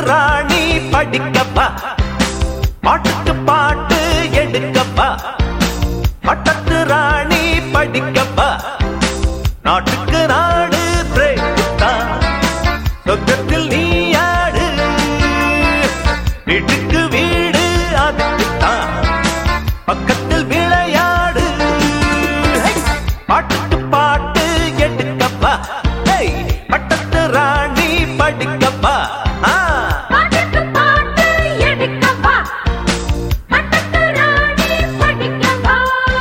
ராணி படிக்கப்பா பாட்டுக்கு பாட்டு எடுக்கப்பா பட்டத்து ராணி படிக்கப்பா நாட்டுக்கு நாடு பிரேக்குத்தா சொர்க்கத்தில் நீ யாடு வீட்டுக்கு வீடு அதுக்குத்தான் பக்கத்தில் விளையாடு ஹை! பாட்டுக்கு பாட்டு எடுக்கப்பா ஹை! பட்டத்து ராணி படிக்கப்பா ஆ பாட்டுக்கு பாட்டு எடுக்கப்பா பட்டத்து ராணி படிக்கப்பா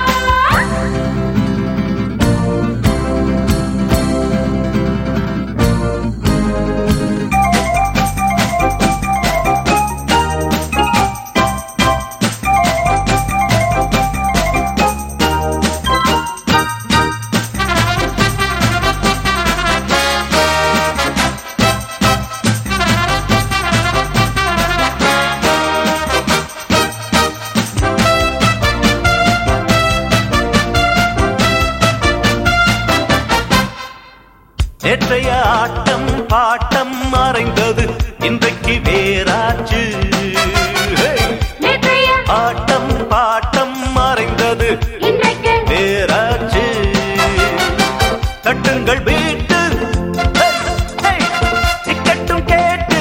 நேற்றைய ஆட்டம் பாட்டம் மறைந்தது இன்றைக்கு வேறாச்சு ஹே! நேற்றைய ஆட்டம் பாட்டம் மறைந்தது இன்றைக்கு வேறாச்சு கட்டுங்கள் வீட்டு ஹே! ஹே! டிக்கெட்டும் கேட்டு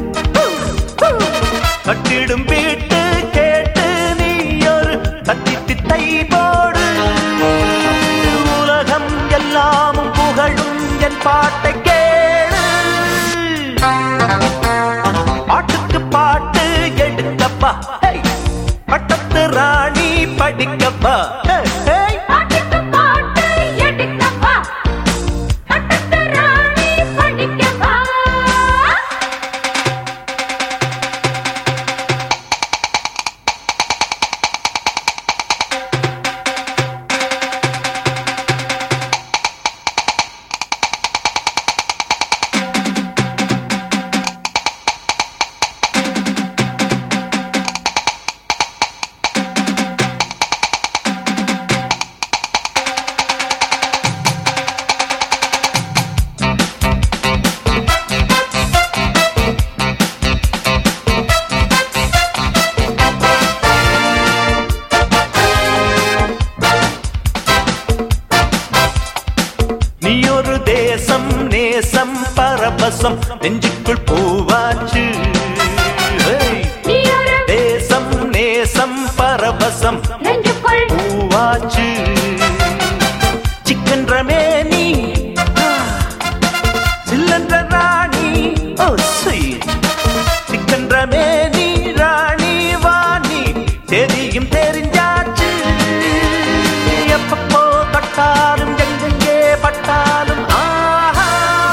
கட்டிடும் வீட்டு கேட்டு நீ ஒரு கத்தி தித்தை போடு உலகம் எல்லாமும் புகழும் என் பாட்டை கேளு பாட்டுக்கு பாட்டு எடுக்கப்பா ஹே! பட்டத்து ராணி படிக்கப்பா ஹே! ஹே! பாட்டுக்கு பாட்டு எடுக்கப்பா பட்டத்து ராணி படிக்கப்பா நீ ஒரு தேசம் நேசம் பரபசம் நெஞ்சுக்குள் பூவாச்சு ஹேய்! நீ ஒரு தேசம் நேசம் பரபசம் நெஞ்சுக்குள் பூவாச்சு சிக்கன் ரமேனி சில்லன்ற ராணி ஓ ஸ்வீட் சிக்கன் ரமேனி ராணி வாணி தெரியும் தெரிஞ்சாச்சு எப்பப்போ தொட்டாலும் எங்கெங்கே பட்டாலும் ஆஹா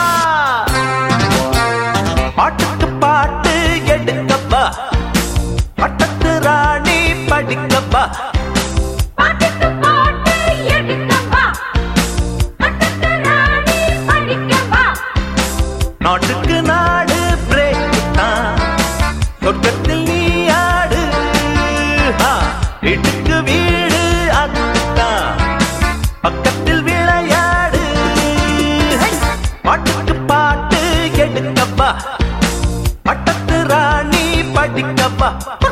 பாட்டுக்கு பாட்டு எடுக்கப்பா பட்டத்து ராணி படிக்கப்பா பாட்டுக்கு பாட்டு எடுக்கப்பா பட்டத்து ராணி படிக்கப்பா நாட்டுக்கு நாடு பிரேக் தான் சொர்க்கத்தில் நீ ஆடு ஆ, வீட்டுக்கு வீடு அதுதான் பக்கத்தில் விளையாடு ஹை! பாட்டுக்கு பாட்டு எடுக்கப்பா பட்டத்து ராணி படிக்கப்பா